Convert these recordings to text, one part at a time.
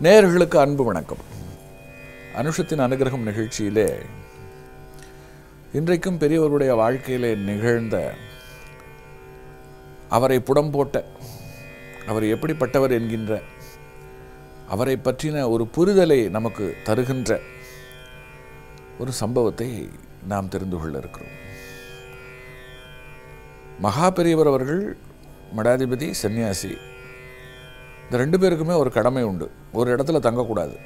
நேயர்களுக்கு அன்பு வணக்கம் அனுஷத்தின் அனுகிரகம் நிகழ்ச்சியிலே இன்றைக்கும் பெரியவருடைய வாழ்க்கையிலே நிகழ்ந்த அவரை புடம் போட்ட அவர் எப்படிப்பட்டவர் என்கின்ற அவரை பற்றின ஒரு புரிதலை நமக்கு தருகின்ற ஒரு சம்பவத்தை நாம் தெரிந்து கொள்ள இருக்கிறோம் மகா பெரியவர் அவர்கள் மடாதிபதி சன்னியாசி இந்த ரெண்டு பேருக்குமே ஒரு கடமை உண்டு ஒரு இடத்துல தங்கக்கூடாது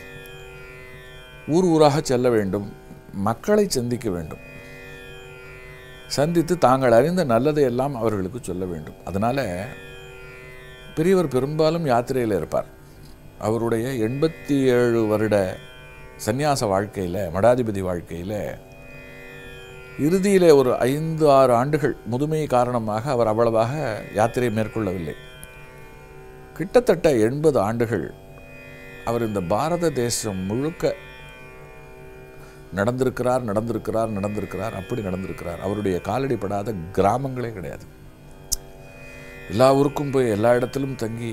ஊர் ஊராக செல்ல வேண்டும் மக்களை சந்திக்க வேண்டும் சந்தித்து தாங்கள் அறிந்த நல்லதை எல்லாம் அவர்களுக்கு சொல்ல வேண்டும் அதனால் பெரியவர் பெரும்பாலும் யாத்திரையில் இருப்பார் அவருடைய எண்பத்தி ஏழு வருட சந்நியாச வாழ்க்கையில் மடாதிபதி வாழ்க்கையில் இறுதியிலே ஒரு ஐந்து ஆறு ஆண்டுகள் முதுமை காரணமாக அவர் அவ்வளவாக யாத்திரை மேற்கொள்ளவில்லை கிட்டத்தட்ட எண்பது ஆண்டுகள் அவர் இந்த பாரத தேசம் முழுக்க நடந்திருக்கிறார் நடந்திருக்கிறார் நடந்திருக்கிறார் அப்படி நடந்திருக்கிறார் அவருடைய காலடி படாத கிராமங்களே கிடையாது எல்லா ஊருக்கும் போய் எல்லா இடத்திலும் தங்கி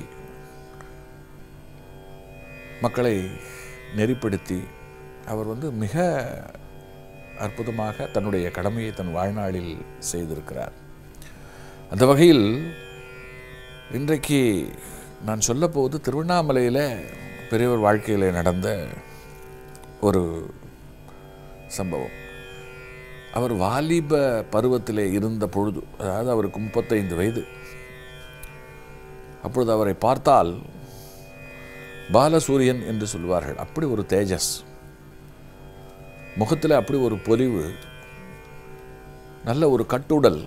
மக்களை நெறிப்படுத்தி அவர் வந்து மிக அற்புதமாக தன்னுடைய கடமையை தன் வாழ்நாளில் செய்திருக்கிறார் அந்த வகையில் இன்றைக்கு நான் சொல்லப்போவது திருவண்ணாமலையில் பெரியவர் வாழ்க்கையில் நடந்த ஒரு சம்பவம் அவர் வாலிப பருவத்திலே இருந்த பொழுது அதாவது அவருக்கு முப்பத்தைந்து வயது அப்பொழுது அவரை பார்த்தால் பாலசூரியன் என்று சொல்வார்கள் அப்படி ஒரு தேஜஸ் முகத்தில் அப்படி ஒரு பொலிவு நல்ல ஒரு கட்டுடல்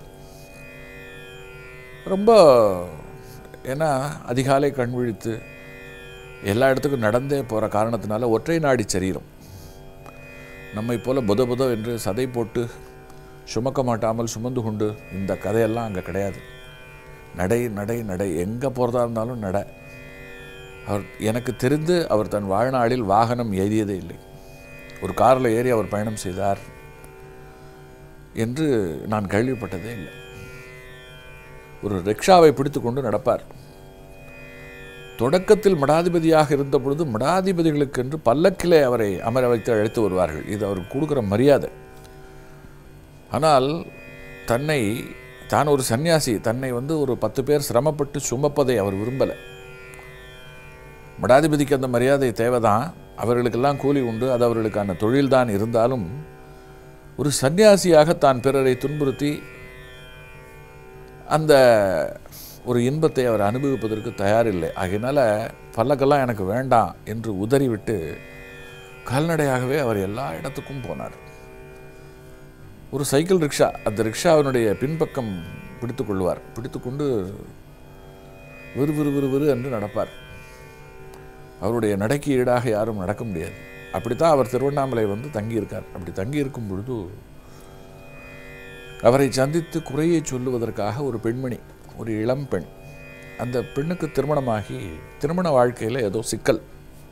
ரொம்ப ஏன்னா அதிகாலை கண் விழித்து எல்லா இடத்துக்கும் நடந்தே போகிற காரணத்தினால ஒற்றை நாடி சரீரம் நம்மை போல புத புத என்று சதை போட்டு சுமக்க மாட்டாமல் சுமந்து கொண்டு இந்த கதையெல்லாம் அங்கே கிடையாது நடை நடை நடை எங்கே போகிறதா இருந்தாலும் நட அவர் எனக்கு தெரிந்து அவர் தன் வாழ்நாளில் வாகனம் ஏறியதே இல்லை ஒரு காரில் ஏறி அவர் பயணம் செய்தார் என்று நான் கேள்விப்பட்டதே இல்லை ஒரு ரிக்ஷாவை பிடித்து கொண்டு நடப்பார் தொடக்கத்தில் மடாதிபதியாக இருந்த பொழுது மடாதிபதிகளுக்கென்று பல்லக்கிலே அவரை அமர வைத்து அழைத்து வருவார்கள் இது அவருக்கு கொடுக்குற மரியாதை ஆனால் தன்னை தான் ஒரு சன்னியாசி தன்னை வந்து ஒரு பத்து பேர் சிரமப்பட்டு சுமப்பதை அவர் விரும்பலை மடாதிபதிக்கு அந்த மரியாதை தேவைதான் அவர்களுக்கெல்லாம் கூலி உண்டு அது அவர்களுக்கான தொழில்தான் இருந்தாலும் ஒரு சன்னியாசியாக தான் பிறரை துன்புறுத்தி அந்த ஒரு இன்பத்தை அவர் அனுபவிப்பதற்கு தயாரில்லை ஆகையினால பல்லக்கெல்லாம் எனக்கு வேண்டாம் என்று உதறிவிட்டு கால்நடையாகவே அவர் எல்லா இடத்துக்கும் போனார் ஒரு சைக்கிள் ரிக்ஷா அந்த ரிக்ஷாவினுடைய பின்பக்கம் பிடித்து கொள்வார் பிடித்துக்கொண்டு விறு விறு விறு விறு என்று நடப்பார் அவருடைய நடைக்கு ஈடாக யாரும் நடக்க முடியாது அப்படித்தான் அவர் திருவண்ணாமலை வந்து தங்கியிருக்கார் அப்படி தங்கியிருக்கும் பொழுது அவரை சந்தித்து குறையை சொல்லுவதற்காக ஒரு பெண்மணி ஒரு இளம் பெண் அந்த பெண்ணுக்கு திருமணமாகி திருமண வாழ்க்கையில் ஏதோ சிக்கல்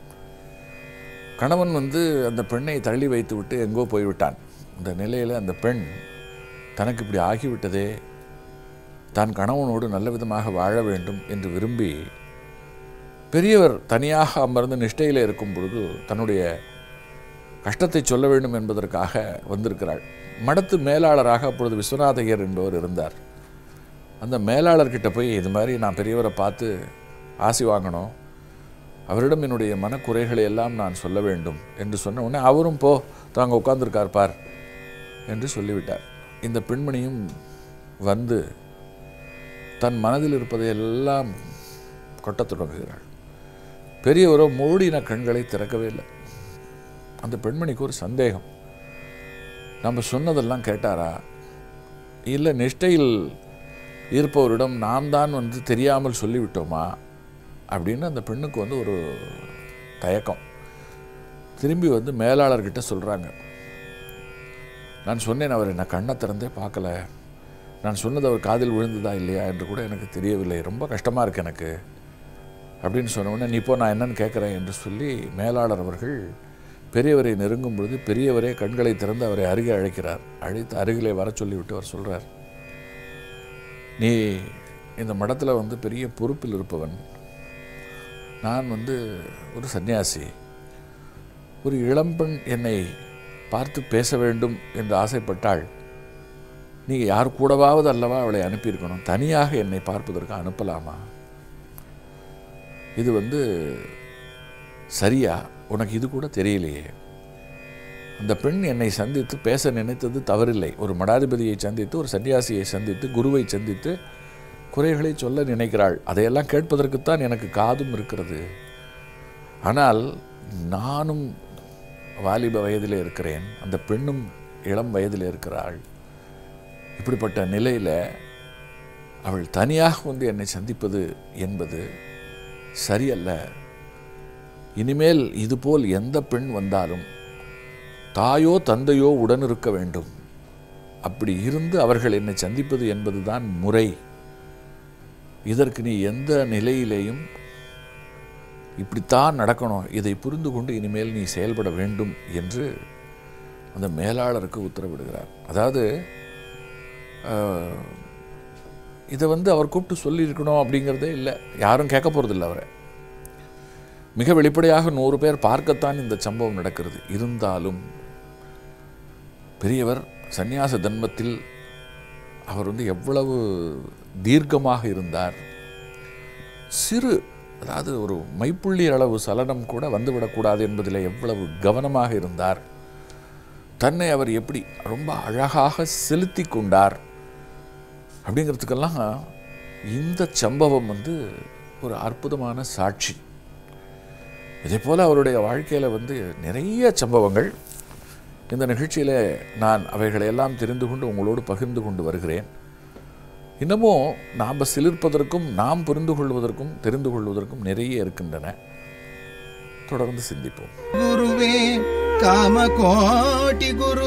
கணவன் வந்து அந்த பெண்ணை தள்ளி வைத்து விட்டு எங்கோ போய்விட்டான் இந்த நிலையில் அந்த பெண் தனக்கு இப்படி ஆகிவிட்டதே தான் கணவனோடு நல்ல விதமாக வாழ வேண்டும் என்று விரும்பி பெரியவர் தனியாக அமர்ந்து நிஷ்டையில் இருக்கும் பொழுது தன்னுடைய கஷ்டத்தை சொல்ல வேண்டும் என்பதற்காக வந்திருக்கிறாள் மடத்து மேலாளராக அப்பொழுது விஸ்வநாதையர் என்பவர் இருந்தார் அந்த மேலாளர்கிட்ட போய் இது மாதிரி நான் பெரியவரை பார்த்து ஆசி வாங்கணும் அவரிடம் என்னுடைய மனக்குறைகளை எல்லாம் நான் சொல்ல வேண்டும் என்று சொன்ன உடனே அவரும் போ தாங்க உட்கார்ந்துருக்கார் பார் என்று சொல்லிவிட்டார் இந்த பெண்மணியும் வந்து தன் மனதில் இருப்பதை எல்லாம் கொட்டத் தொடங்குகிறாள் பெரியவரோ மூடின கண்களை திறக்கவே இல்லை அந்த பெண்மணிக்கு ஒரு சந்தேகம் நம்ம சொன்னதெல்லாம் கேட்டாரா இல்லை நிஷ்டையில் இருப்பவரிடம் நாம் தான் வந்து தெரியாமல் சொல்லிவிட்டோமா அப்படின்னு அந்த பெண்ணுக்கு வந்து ஒரு தயக்கம் திரும்பி வந்து மேலாளர்கிட்ட சொல்கிறாங்க நான் சொன்னேன் அவர் என்ன கண்ணை திறந்தே பார்க்கல நான் சொன்னது அவர் காதில் விழுந்ததா இல்லையா என்று கூட எனக்கு தெரியவில்லை ரொம்ப கஷ்டமாக இருக்கு எனக்கு அப்படின்னு சொன்ன உடனே நீ இப்போ நான் என்னன்னு கேட்குறேன் என்று சொல்லி மேலாளர் அவர்கள் பெரியவரை நெருங்கும் பொழுது பெரியவரே கண்களை திறந்து அவரை அருகே அழைக்கிறார் அழைத்து அருகிலே வர சொல்லிவிட்டு அவர் சொல்கிறார் நீ இந்த மடத்தில் வந்து பெரிய பொறுப்பில் இருப்பவன் நான் வந்து ஒரு சன்னியாசி ஒரு இளம்பெண் என்னை பார்த்து பேச வேண்டும் என்று ஆசைப்பட்டாள் நீங்கள் யார் கூடவாவது அல்லவா அவளை அனுப்பியிருக்கணும் தனியாக என்னை பார்ப்பதற்கு அனுப்பலாமா இது வந்து சரியா உனக்கு இது கூட தெரியலையே அந்த பெண் என்னை சந்தித்து பேச நினைத்தது தவறில்லை ஒரு மடாதிபதியை சந்தித்து ஒரு சன்னியாசியை சந்தித்து குருவை சந்தித்து குறைகளை சொல்ல நினைக்கிறாள் அதையெல்லாம் கேட்பதற்குத்தான் எனக்கு காதும் இருக்கிறது ஆனால் நானும் வாலிப வயதில் இருக்கிறேன் அந்த பெண்ணும் இளம் வயதில் இருக்கிறாள் இப்படிப்பட்ட நிலையில் அவள் தனியாக வந்து என்னை சந்திப்பது என்பது சரியல்ல இனிமேல் இதுபோல் எந்த பெண் வந்தாலும் தாயோ தந்தையோ உடன் இருக்க வேண்டும் அப்படி இருந்து அவர்கள் என்னை சந்திப்பது என்பதுதான் முறை இதற்கு நீ எந்த நிலையிலேயும் இப்படித்தான் நடக்கணும் இதை புரிந்து கொண்டு இனிமேல் நீ செயல்பட வேண்டும் என்று அந்த மேலாளருக்கு உத்தரவிடுகிறார் அதாவது அஹ், இதை வந்து அவர் கூப்பிட்டு சொல்லியிருக்கணும் அப்படிங்கிறதே இல்லை யாரும் கேட்க போகிறதில்ல அவரை மிக வெளிப்படையாக நூறு பேர் பார்க்கத்தான் இந்த சம்பவம் நடக்கிறது இருந்தாலும் பெரியவர் சந்நியாச தன்மத்தில் அவர் வந்து எவ்வளவு தீர்க்கமாக இருந்தார் சிறு அதாவது ஒரு மைப்புள்ளி அளவு சலனம் கூட வந்துவிடக்கூடாது என்பதில் எவ்வளவு கவனமாக இருந்தார் தன்னை அவர் எப்படி ரொம்ப அழகாக செலுத்தி கொண்டார் அப்படிங்கிறதுக்கெல்லாம் இந்த சம்பவம் வந்து ஒரு அற்புதமான சாட்சி இதே போல் அவருடைய வாழ்க்கையில் வந்து நிறைய சம்பவங்கள் இந்த நிகழ்ச்சியில் நான் அவைகளையெல்லாம் தெரிந்து கொண்டு உங்களோடு பகிர்ந்து கொண்டு வருகிறேன் இன்னமும் நாம் சிலிர்ப்பதற்கும் நாம் புரிந்து கொள்வதற்கும் தெரிந்து கொள்வதற்கும் நிறைய இருக்கின்றன தொடர்ந்து சிந்திப்போம் गुरुवे कामकोटि गुरु